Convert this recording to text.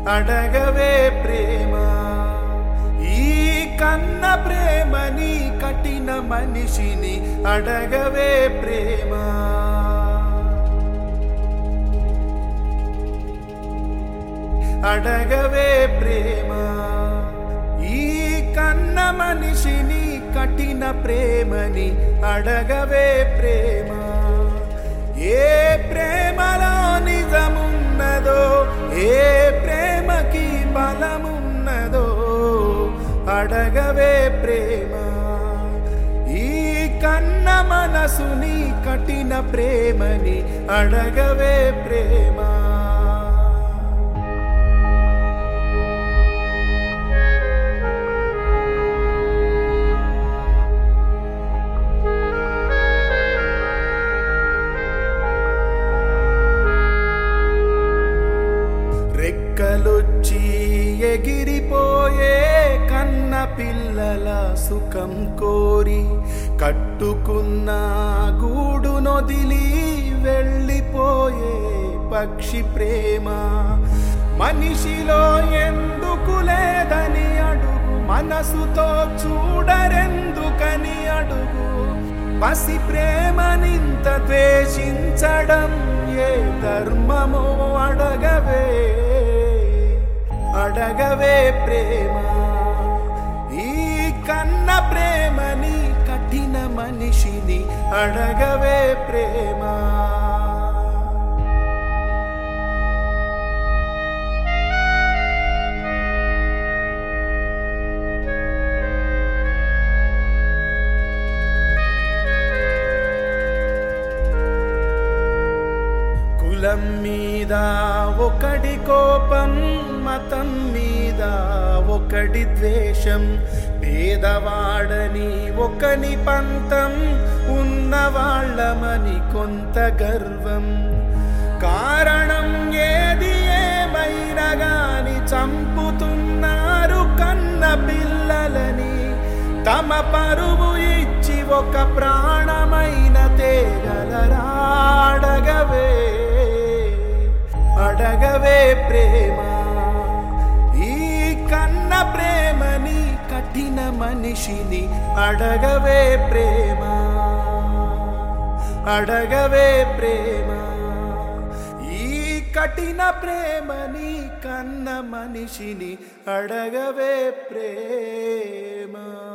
అడగవే ప్రేమ ఈ కన్న ప్రేమని కఠిన మనిషిని అడగవే ప్రేమ అడగవే ప్రేమ ఈ కన్న మనిషిని కఠిన ప్రేమని అడగవే ప్రేమ ఏ ప్రేమలో నిజమున్నదో ఏ ప్రేమకి బలమున్నదో అడగవే ప్రేమ ఈ కన్న మనసుని కఠిన ప్రేమని అడగవే ప్రేమ రెక్కలొచ్చి ఎగిరిపోయే కన్న పిల్లల సుఖం కోరి కట్టుకున్న గూడు నొదిలి వెళ్ళిపోయే పక్షి ప్రేమ మనిషిలో ఎందుకు లేదని అడుగు మనసుతో చూడరెందుకని అడుగు పసి ప్రేమనింత ద్వేషించడం ఏ ధర్మమో అడగవే అడగవే ప్రేమ ఈ కన్న ప్రేమని కఠిన మనిషిని అడగవే ప్రేమ కులం మీద ఒకటి కోపం మతం మీద ఒకటి ద్వేషం పేదవాడని ఒకని పంతం ఉన్నవాళ్ళమని కొంత గర్వం కారణం ఏది ఏమైనా గాని చంపుతున్నారు కన్న పిల్లలని తమ పరువు ఇచ్చి ఒక ప్రాణమైన తేగలరా అడగవే అడగవే ప్రేమ ఈ కన్న ప్రేమని కఠిన మనిషిని అడగవే ప్రేమ అడగవే ప్రేమ ఈ కఠిన ప్రేమని కన్న మనిషిని అడగవే ప్రేమ